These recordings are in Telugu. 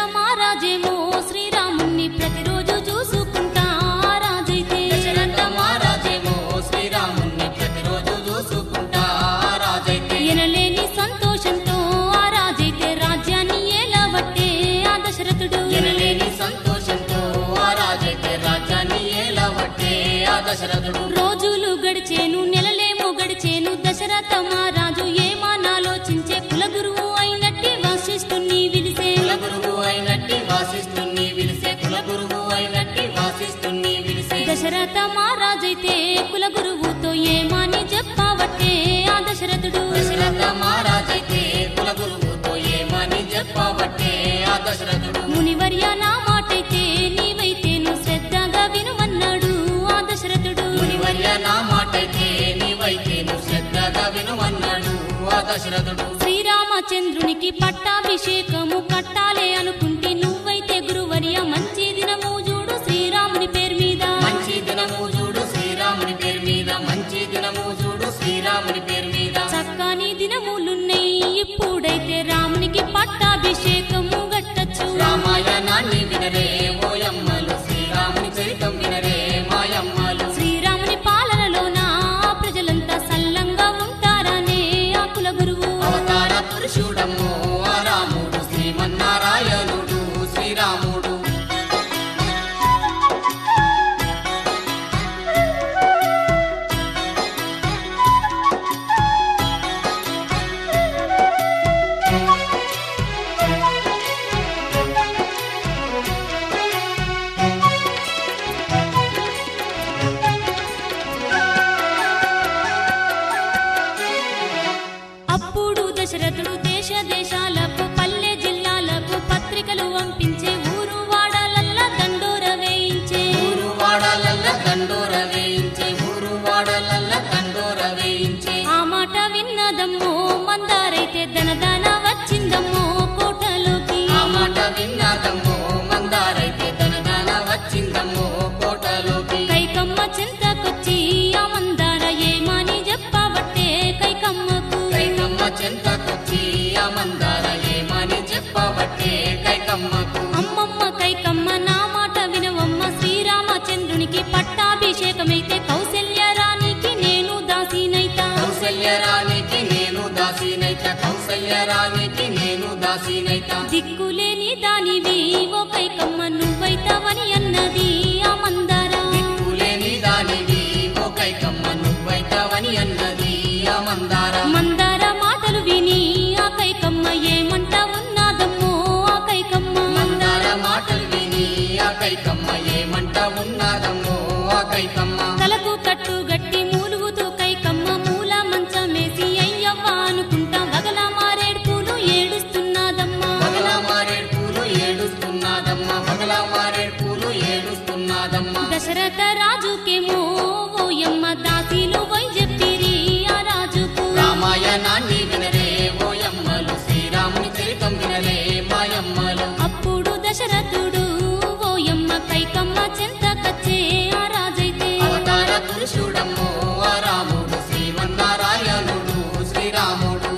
మహారాజేమో శ్రీరాముణ్ణి ప్రతిరోజు చూసుకుంటా రాజైతే దశరథ మహారాజేమో శ్రీరాముణ్ణి ప్రతిరోజు చూసుకుంటా రాజైతే ఎనలేని సంతోషంతో ఆ రాజైతే రాజ్యాన్ని ఏలవట్టే ఆ దశరథుడు ఎనలేని సంతోషంతో ఆ రాజైతే రాజ్యాన్ని ఏలవట్టే ఆ దశరథుడు రోజులు గడిచేను నెలలేమో గడిచేను దశరథ మహారాజు ఏమానాలోచించే కులగురువు అయినట్టి వశిష్ఠుణ్ణి విలిసే కులగురువు అయినట్టి వాసిస్తున్ని విలిసే కులగురువు అయినట్టి వాసిస్తున్ని విలిసే దశరథ మహారాజైతే కులగురువుతో ఏమాని చెప్పవట్టే ఆ దశరథుడు దశరథ మహారాజైతే కులగురువుతో ఏమని చెప్పబట్టే ఆ దశరథుడు మునివర్య నా మాటైతే నీవైతేను శ్రద్ధగా వినుమన్నాడు ఆ దశరథుడు మునివర్య నా మాటైతే నీవైతేను శ్రద్ధగా వినుమన్నాడు ఆ దశరథుడు శ్రీరామచంద్రునికి పట్టాభిషేకము కట్టాలే అనుకుంటే నువ్వైతే గురువర్య మంచి దినము చూడు శ్రీరాముని పేరు మీద మంచి దినము చూడు శ్రీరాముని పేరు మీద మంచి దినము చూడు శ్రీరాముని పేరు మీద చక్కని దినములున్నాయి ఇప్పుడైతే రామునికి పట్టాభిషేకము గట్టచ్చు రామాయణాన్ని వినరే ఓయమ్మలు శ్రీరాముని చరితం వినరే మాయమ్మలు శ్రీరాముని పాలనలోన ప్రజలంతా సల్లంగా ఉంటారనే ఆ కుల గురువు అవతార పురుషుడమ్మో ఆ రాముడు శ్రీమన్నారాయణుడు శ్రీరాముడు అప్పుడు దశరథుడు దేశ దేశాలకు పల్లె జిల్లాలకు పత్రికలు పంపించే ఊరు వాడలల్లా దండోర వేయించే ఊరు వాడలల్ల దండోర వేయించే ఊరు వాడలల్ల దండోర వేయించే ఆ మాట విన్నదమ్మో మందారైతే ధనదాన వచ్చిందమ్మో కోటలోకి ఆ మాట విన్నాదమ్మో మందారైతే ధనదాన వచ్చిందమ్మో కోటలోకి కైకమ్మ చింతకొచ్చి ఆ మందార ఏమని చెప్పబట్టే కైకమ్మకు కైకమ్మ చెంతకొచ్చి ఆ మందార ఏమని చెప్పబట్టే కైకమ్మకు అమ్మమ్మ కైకమ్మ నా మాట వినవమ్మ శ్రీరామచంద్రునికి పట్టాభిషేకమైతే కౌశల్య రాణికి నేను దాసినైతా కౌసల్య రాణికి నేను దాసినైత కౌసల్య రాణికి నేను దాసినైత దిక్కులేని దానివి ఓ కైకమ్మ నువ్వైతావని అన్నది ఆ మందార దిక్కులేని దానివి ఓ కైకమ్మ నువ్వైతావని అన్నది ఆ మందార మందార మాటలు విని ఆ కైకమ్మ ఏమంట ఉన్నాదమ్మో ఆ కైకమ్మ మందార మాటలు విని ఆ కైకమ్మ ఏమంట ఉన్నాదమ్మో ఆ కైకమ్మ తలకు కట్టు గట్టి మూలుగుతూ కైకమ్మ మూల మంచమేసి అయ్యవ్వ అనుకుంటా వగల మారేడు పూలు ఏడుస్తున్నదమ్మా పగల మారేడు పూలు ఏడుస్తున్నదమ్మా పగల మారేడు పూలు ఏడుస్తున్నదమ్మా దశరథ రాజుకేమో ఓయమ్మ దాసీలు పోయి చెప్పిరి ఆ రాజుకు రామాయణాన్ని వినరే ఓయమ్మలు శ్రీరాముని చరితం వినరే మాయమ్మలు అప్పుడు దశరథుడు ఓయమ్మ కైకమ్మ చెంతకచ్చే ఆ రాజైతే అవతార పురుషుడమ్మో ఆ రాముడు శ్రీమన్నారాయణుడు శ్రీరాముడు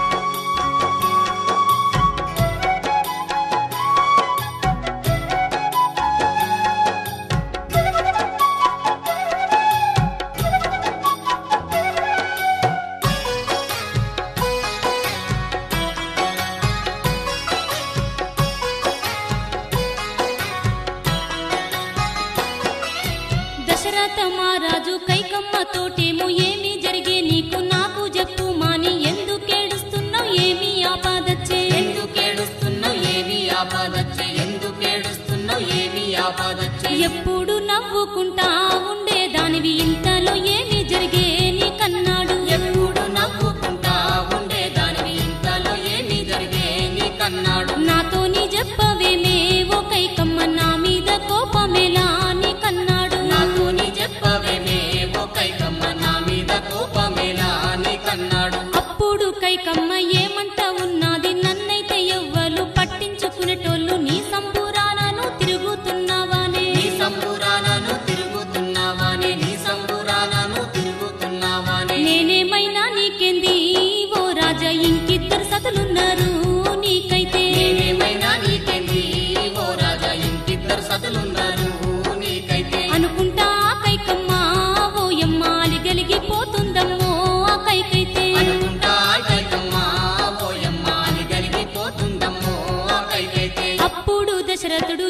దశరథ మహారాజు కైకమ్మ తోటేమో ఏమి జరిగే నీకు నాకు చెప్పు మాని ఎందుకేడుస్తున్నావు ఏమి ఆపాదచ్చే ఎందుకేడుస్తున్నావు ఏమి ఆపదచ్చే ఎందుకేడుస్తున్నావు ఏమి ఆపదచ్చే ఎప్పుడు నవ్వుకుంటా ఉండేదానివి ఇంతలో ఏమి జరిగే నీ కన్నాడు ఎప్పుడు నవ్వుకుంటా ఉండేదానివి ఇంతలో ఏమి జరిగే నీ కన్నాడు నాతో నీ చెప్పవేమే ఓ కైకమ్మ నా మీద కోపమేలా నీ కన్నాడు నాతో నీ చెప్పవేమే ఓ కైకమ్మ నా మీద కోపమేలా నీ కన్నాడు అప్పుడు కైకమ్మ ఏమంట ఉన్నది నన్నైతే ఎవ్వరు పట్టించుకునేటోళ్ళు నీ సంబురానను తిరుగుతున్నావానే నీ సంబురానను తిరుగుతున్నావానే నీ సంబురానను తిరుగుతున్నావానే నేనే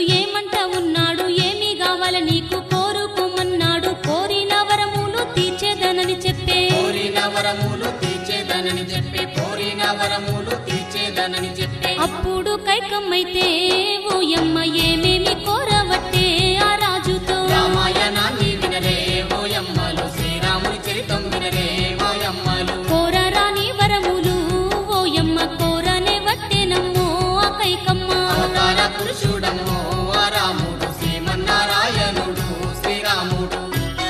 ఏమంట ఉన్నాడు ఏమి కావాల నీకు కోరుకోమన్నాడు కోరిన వరములు తీర్చేదనని చెప్పే కోరిన వరములు తీర్చేదనని చెప్పి కోరిన వరములు తీర్చేదనని చెప్పి అప్పుడు కైకమ్మైతే ఓయమ్మ ఏమేమి కోరవట్టే ఆ రాజుతో రామాయణాన్ని వినరే ఓయమ్మలు శ్రీరాముని చరితం వినరే ఓయమ్మలు కోరరాని వరములు ఓయమ్మ కోరనే వట్టెనమ్మో ఆ కైకమ్మ అవతార పురుషుడమ్మో ఆ రాముడు శ్రీమన్నారాయణుడు శ్రీరాముడు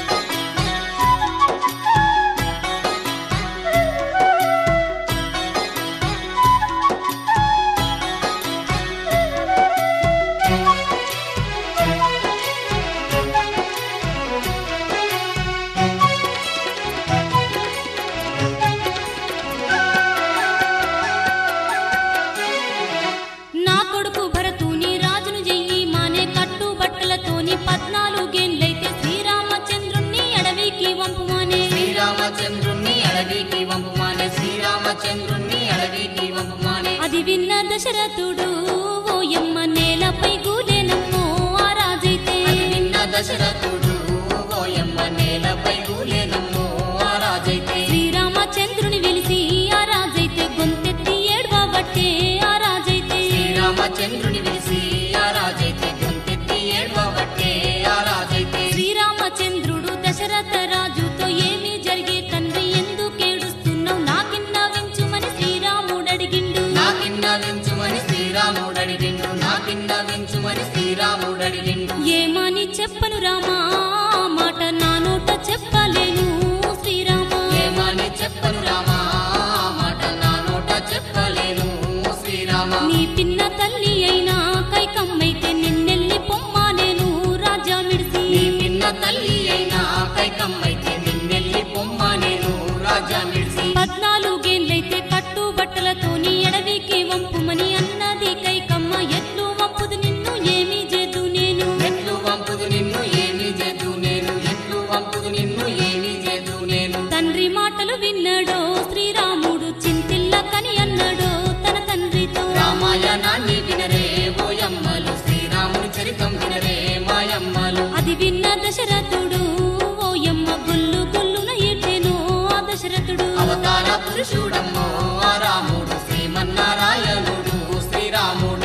నా కొడుకు భరతుని రాజును చెయ్యి మానే కట్టు బట్టలతోని పద్నాలుగేండ్లైతే శ్రీరామచంద్రుణ్ణి అడవికి వంపుమానే శ్రీరామచంద్రుణ్ణి అడవికి వంపుమానే శ్రీరామచంద్రుణ్ణి అడవికి వంపుమానే అది విన్న దశరథుడు ఓయమ్మ నేలపై గూలేనమ్మో ఆ రాజైతే అది నిన్న దశరథుడు ఓయమ్మ నేలపై కూలేనమ్మో ఆ రాజైతే శ్రీరామచంద్రుని వెలిసి ఆ రాజైతే గొంతెత్తి ఏడ్వబట్టే ఆ రాజైతే శ్రీరామచంద్రుని విలిసి ఆ రాజైతే గొంతెత్తి ఏడ్వబట్టే ఆ రాజైతే శ్రీరామచంద్రుడు దశరథ రాజుతో ఏమి జరిగే తండ్రి ఎందుకేడుస్తున్నావు నాకిన్న వించుమని శ్రీరాముడు అడిగిండు నాకిన్న వించుమని శ్రీరాముడు అడిగిండు నాకిన్న వించుమని శ్రీరాముడు అడిగిండు ఏమని చెప్పను రామా ఆ మాట నా నోట చెప్పలేను శ్రీరామ ఏమని చెప్పను రామా ఆ మాట నా నోట చెప్పలేను శ్రీరామ నీ పిన్న తల్లి అయినా కైకమ్మైతే నిన్నెల్లి పొమ్మా నేను రాజా మిడిసి నీ పిన్న తల్లి అయినా కైకమ్మైతే నిన్నెల్లి పొమ్మ నేను రాజా మిడిసి పద్నాలుగేండ్లైతే కట్టు బట్టలతోని ఎడవికి వంపుమని అన్నది కైకమ్మ ఎట్లు వంపుదు నిన్ను ఏమి చేదు నేను ఎట్లు వంపుదు నిన్ను ఏమి చేదు నేను ఎట్లు వంపుదు నిన్ను ఏమి చేదు నేను తండ్రి మాటలు విన్నాడో శ్రీరాముడు చింతిల్ల కని అన్నాడో తన తండ్రితో రామాయణాన్ని వినరే ఓయమ్మలు శ్రీరాముని చరితం వినరే మాయమ్మలు అది విన్న దశరథుడు ఓయమ్మ గుల్లు గుల్లున ఏటేనో ఆ దశరథుడు అవతార పురుషుడమ్మో ఆ రాముడు శ్రీమన్నారాయణుడు శ్రీరాముడు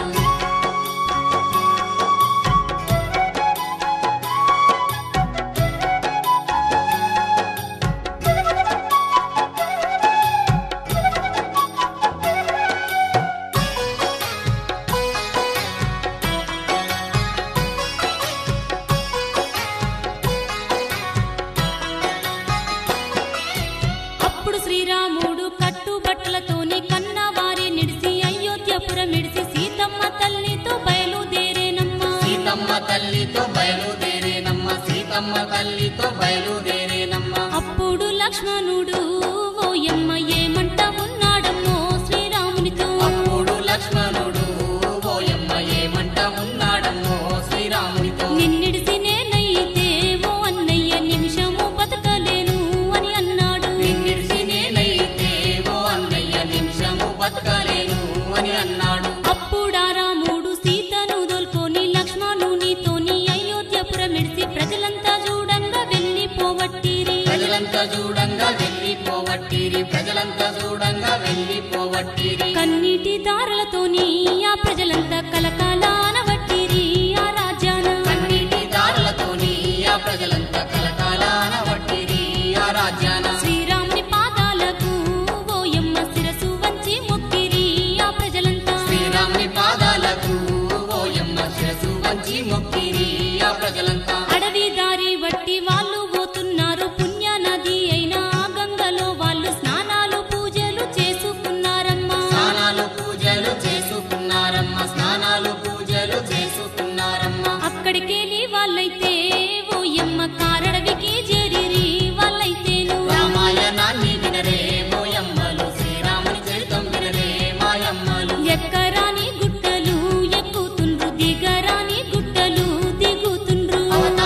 అప్పుడు శ్రీరాముడు కట్టు బట్టలతోని కన్నవారి నిడిసి అయోధ్యపురం ఇడిసి సీతమ్మ తల్లితో బయలుదేరేనమ్మా సీతమ్మ తల్లితో బయలుదేరేనమ్మ సీతమ్మ తల్లితో బయలుదేరేనమ్మ అప్పుడు లక్ష్మణుడు ఓయమ్మ ఏమంట ఉన్నాడమ్మో శ్రీరామునితో అప్పుడు లక్ష్మణుడు ఓయమ్మ ఏమంట ఉన్నాడమ్మో శ్రీరామునితో నిన్నిడిసి నేనైతే ఓ అన్నయ్య నిమిషము బతకలేను అని అన్నాడు నిన్నిడిసి నేనైతే ఓ అన్నయ్య నిమిషము బతకలేను అని అన్నాడు అప్పుడా రాముడు సీతను దోల్కొని లక్ష్మణునితోని అయోధ్యపురం ఇడిసి ప్రజలంతా చూడంగా వెళ్ళిపోవట్టిరి ప్రజలంతా చూడంగా వెళ్ళిపోవట్టిరి ప్రజలంతా చూడంగా వెళ్ళిపోవట్టిరి కన్నీటి దారులతోని ఆ ప్రజలంతా కలకాల అనవట్టిరి ఆ రాజ్యాన కన్నీటి దారులతోని ఆ ప్రజలంతా కలకాలాన వట్టిరి ఆ రాజ్యాన శ్రీరాముని పాదాలకు ఓయమ్మ శిరసు వంచి మొక్కిరి ఆ ప్రజలంతా శ్రీరాముని పాదాలకు ఓయమ్మ శిరసు వంచి మొక్కిరి ఆ ప్రజలంతా అడవి దారి వట్టి వాళ్ళు పోతున్నారు పుణ్య నది అయిన ఆ గంగలో వాళ్ళు స్నానాలు పూజలు చేసుకున్నారమ్మా స్నానాలు పూజలు చేసుకున్నారమ్మ స్నానాలు పూజలు చేసుకున్నారమ్మ అక్కడికెళ్ళి వాళ్ళైతే ఓయమ్మ కారడవికి చేరిరి వాళ్ళైతేను రామాయణాన్ని వినరే ఓయమ్మలు శ్రీరాముని చరితం వినరే మాయమ్మలు ఎక్కరాని గుట్టలు ఎక్కుతుండ్రు దిగరాని గుట్టలు దిగుతుండ్రు అవతార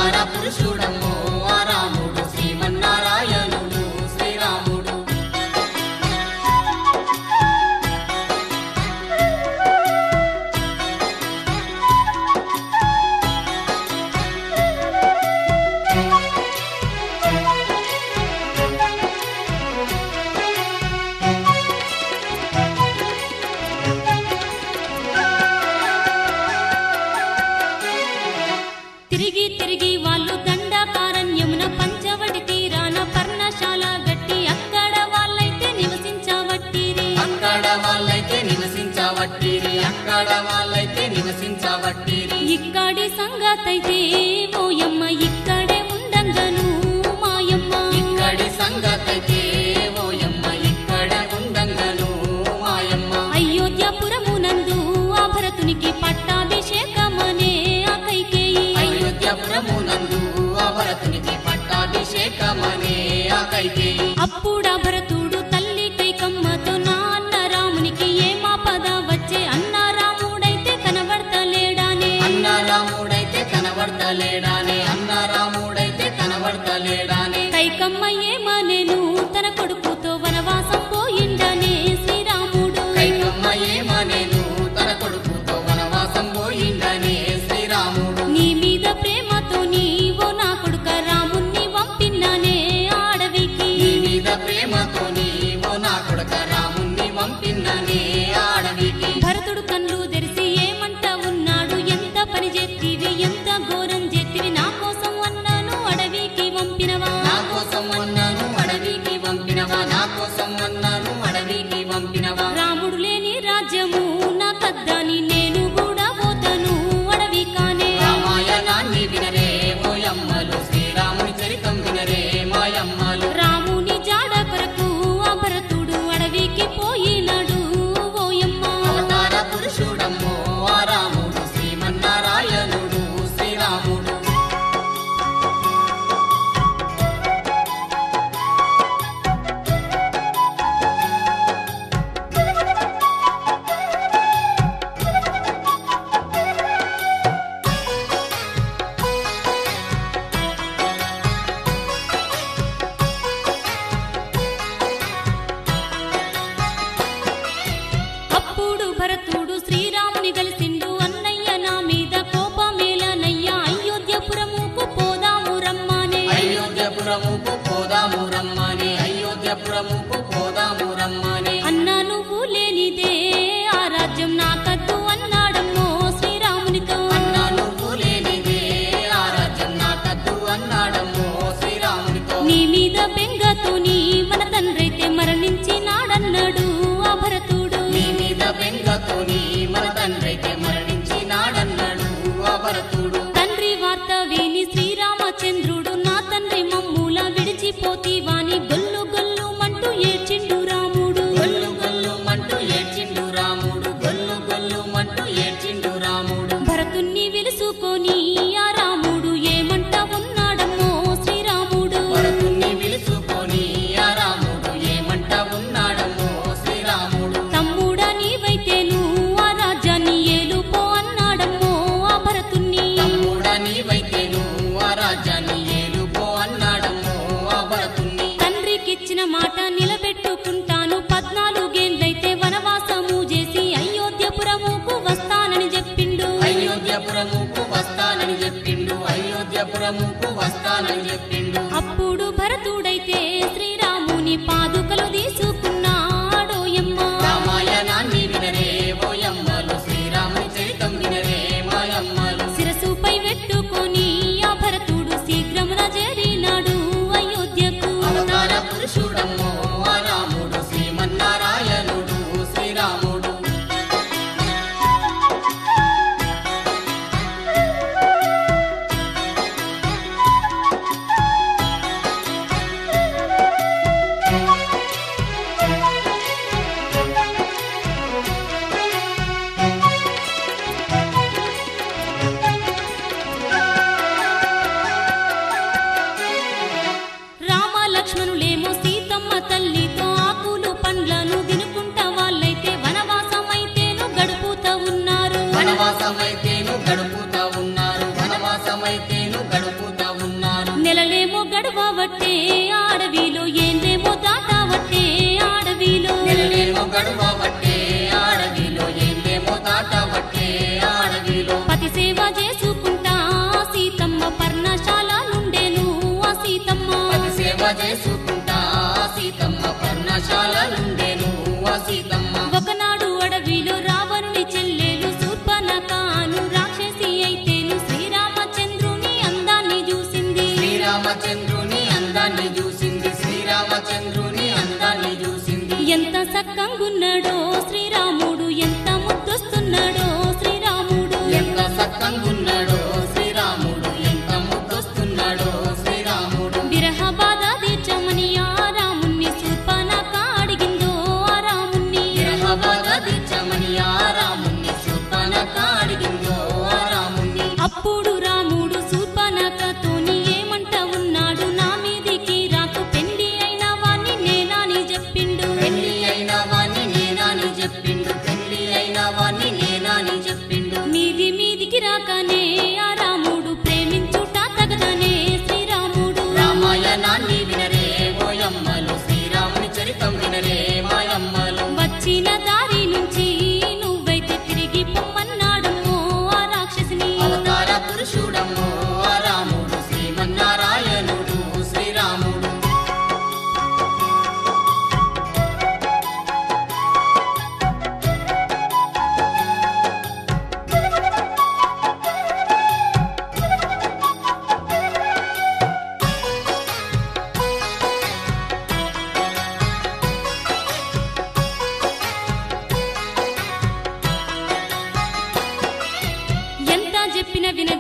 ఇక్కడి సంగతైతే ఓయమ్మ ఇక్కడే ఉండంగను మాయమ్మ ఇక్కడి సంగతైతే ఓయమ్మ ఇక్కడే ఉండంగను మాయమ్మ అయోధ్యపురమునందు ఆ భరతునికి పట్టాభిషేకమనే ఆ కైకేయి అయోధ్యపురమునందు ఆ భరతునికి పట్టాభిషేకమనే ఆ కైకేయి అప్పుడా భరతుడు తల్లి కైకమ్మతో నా అన్న రామునికి ఏమా పద వచ్చే అన్న రాముడైతే కనబడతలేడానే అన్న రాముడైతే కనబడతలేడానే అన్న రాముడైతే కనబడతలేడానే కైకమ్మ ఏమనేను తన కొడుకుతో వనవాసం పోయిండనే శ్రీరాముడు కైకమ్మ ఏమనేను తన కొడుకుతో వనవాసం పోయిందనే శ్రీరాముడు నీ మీద ప్రేమతో నీవో నా కొడుక రాముణ్ణి పంపిన్నానే ఆడవికి నీ మీద ప్రేమతో నీవు నా కొడుక రాముణ్ణి పంపిన్ననే అడవికి భరతుడు కళ్ళు తెరిసి ఏమంట ఉన్నాడు ఎంత పని చేతివి ఎంత ఘోరం చేతివి నా కోసం అన్నాను అడవికి పంపినవా నా కోసం అన్నాను అడవికి పంపినవా నా కోసం అన్నాను అడవికి పంపినవా రాముడు లేని రాజ్యము నా కద్దాని నేను కూడా పోతాను అడవి కానే రామాయణాన్ని వినరే ఓయమ్మలు శ్రీరాముని చరితం వినరే మాయమ్మలు రాముని జాడ కొరకు ఆ భరతుడు అడవికి పోయినాడు ఓయమ్మ అవతార పురుషుడమ్మో ఆ రాముడు శ్రీమన్నారాయణుడు శ్రీరాముడు అప్పుడు భరతుడు శ్రీరాముని కలిసిండు అన్నయ్య నా మీద కోపమేలనయ్య అయోధ్యపురముకు పోదాము రమ్మనే అయోధ్యపురముకు పోదాము రమ్మని అయోధ్యపురముకు పోదాము రమ్మని అన్న నువ్వు లేనిదే ఆ రాజ్యం నాకద్దు అన్నాడమ్మో శ్రీరామునితో అన్నా నువ్వు లేనిదే ఆ రాజ్యం నాకద్దు అన్నాడమ్మో శ్రీరామునితో నీ మీద బెంగతోని మన తండ్రైతే మరణించినాడన్నాడు ఆ భరతుడు నీ మీద బెంగతోని మన తండ్రైతే మరణించినాడన్నాడు ఆ భరతుడు తండ్రి వార్త విని శ్రీరామచంద్రుడు నా తండ్రి మమ్ముల విడిచిపోతీవాని గొల్లు గొల్లు మంటూ ఏడ్చిండు రాముడు గొల్లు గొల్లు మంటూ ఏడ్చిండు రాముడు గొల్లు గొల్లు మంటూ ఏడ్చిండు రాముడు భరతుణ్ణి విలుసుకొని ఆ రాముడు ఏమంట ఉన్నాడమ్మో శ్రీరాముడు భరతుణ్ణి పిలుచుకొని ఆ రాముడు ఏమంట ఉన్నాడమ్మో శ్రీరాముడు తమ్ముడా నీవైతేను ఆ రాజ్యాన్ని ఏలుపో అన్నాడమ్మో ఆ భరతుణ్ణి తమ్ముడా నీవైతేను ఆ రాజ్యాన్ని ఏలుపో అన్నాడమ్మో ఆ భరతుణ్ణి తండ్రికిచ్చిన మాట నిలబెట్టుకుంటాను పద్నాలుగేండ్లైతే వనవాసము చేసి అయోధ్యపురముకు వస్తానని చెప్పిండు అయోధ్యపురముకు వస్తానని చెప్పిండు అయోధ్యపురముకు వస్తానని చెప్పిండు అప్పుడు భరతుడైతే శ్రీరాముని పాదుకలు తీసుకున్నాడోయమ్మ రామాయణాన్ని వినరే ఓయమ్మలు శ్రీరాముని చరితం వినరే మాయమ్మలు శిరసుపై పెట్టుకొని ఆ భరతుడు శీఘ్రమున చేరినాడు అయోధ్యకు అవతార పురుషుడమ్మో ఆ రాముడు శ్రీమన్నారాయణుడు శ్రీరాముడు రామ లక్ష్మణులేమో సీతమ్మ తల్లితో ఆకులు పండ్లను తినుకుంటా వాళ్ళైతే వనవాసమైతేను గడుపుతా ఉన్నారు వనవాసమైతేను గడుపుతా ఉన్నారు వనవాసమైతేను గడుపుతా ఉన్నారు నెలలేమో గడవబట్టే అడవిలో ఏందేమో దాటవట్టే అడవిలో నెలలేమో గడువబట్టే అడవిలో ఏందేమో దాటబట్టే అడవిలో పతి సేవ చేసుకుంటా సీతమ్మ పర్ణశాల నుండేను ఆ సీతమ్మ పతి సేవ చేసుకుంటా సీతమ్మ పర్ణశాల నుండేను ఆ సీతమ్మ ఒకనాడు అడవిలో రావణుని చెల్లెలు శూర్పణఖను రాక్షసి అయితేను శ్రీరామచంద్రుని అందాన్ని చూసింది శ్రీరామచంద్రుని అందాన్ని చూసింది శ్రీరామచంద్రుని అందాన్ని చూసింది ఎంత సక్కంగున్నాడో శ్రీరాముడు ఎంత ముద్దొస్తున్నాడో శ్రీరాముడు ఎంత సత్తంగున్నాడో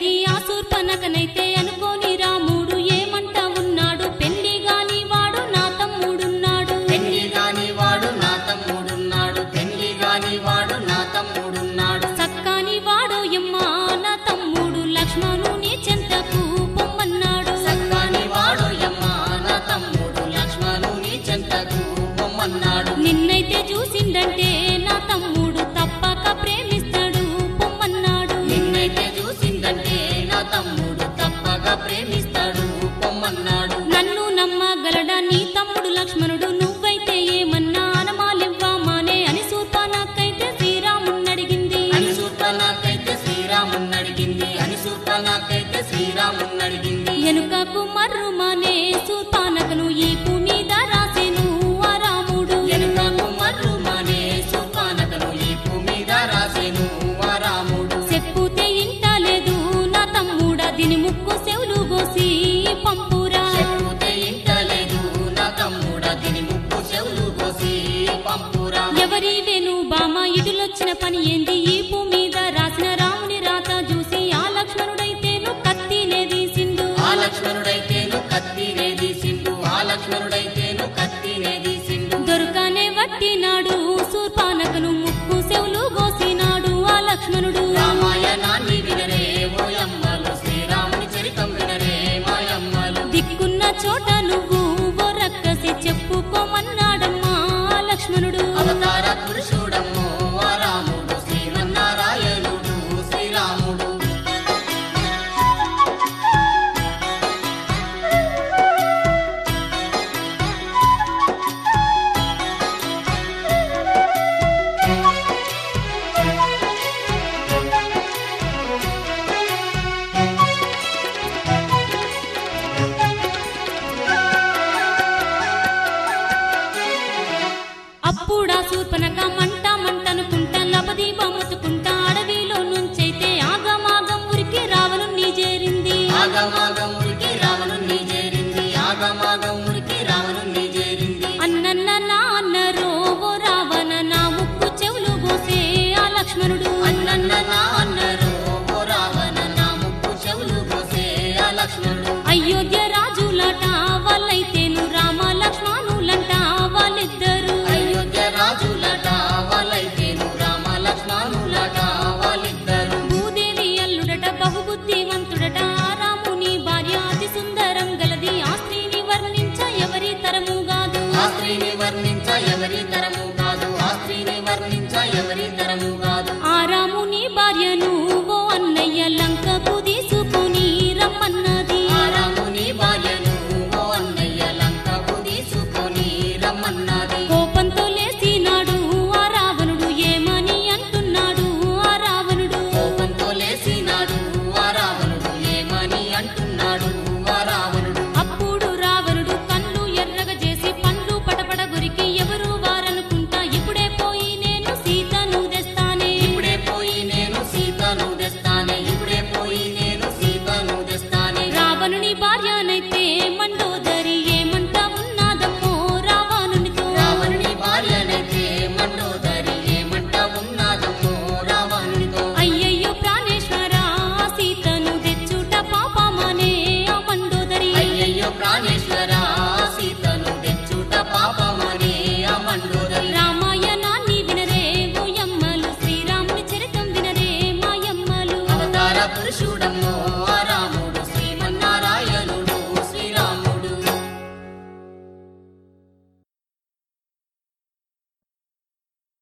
తల్లి ఆ శూర్పనకనైతే అనుకోని రాముడు ఏమంటా ఉన్నాడు పెళ్లి గాని వాడు నా తమ్ముడున్నాడు పెళ్లి కాని వాడు నా తమ్ముడున్నాడు పెళ్లి కాని వాడు నా తమ్ముడున్నాడు సక్కాని వాడు ఎమ్మా నా తమ్ముడు లక్ష్మణుని చెంతకు పొమ్మన్నాడు సక్కాని వాడు యమ్మ నా తమ్ముడు లక్ష్మణుని చెంతకు పొమ్మన్నాడు నిన్నైతే చూసిందంటే నా తమ్ముడు తప్పక ప్రేమిస్తాడు పొమ్మన్నాడు నిన్నైతే చూసిందంటే నా తమ్ముడు తప్పగా ప్రేమిస్తాడు పొమ్మన్నాడు నన్ను నమ్మగలడా నీ తమ్ముడు లక్ష్మణుడు నువ్వైతే ఏమన్నా అనమాలివ్వామానే అని సూర్పనకైతే శ్రీరామున్నడిగింది అని సూర్పనాకైతే శ్రీరామున్నడిగింది అని సూర్పనాకైతే శ్రీరామున్నడిగింది ఎనుకకు మర్రుమానే సూర్పానకను ఈపు మీద రాసెను ఆ రాముడు వెనుకకు మర్రు మానే సూర్పానకను ఈపు మీద రాసెను ఆ రాముడు చెప్పుతే ఇంట లేదు నా తమ్ముడ దీని ముక్కు చెవులు గోసి పంపురా చెప్పుతే ఇంటలేదు నా తమ్ముడ దీని ముక్కు చెవులు కోసి పంపురా ఎవరి వెను బామ ఇటులొచ్చిన పని ఏంది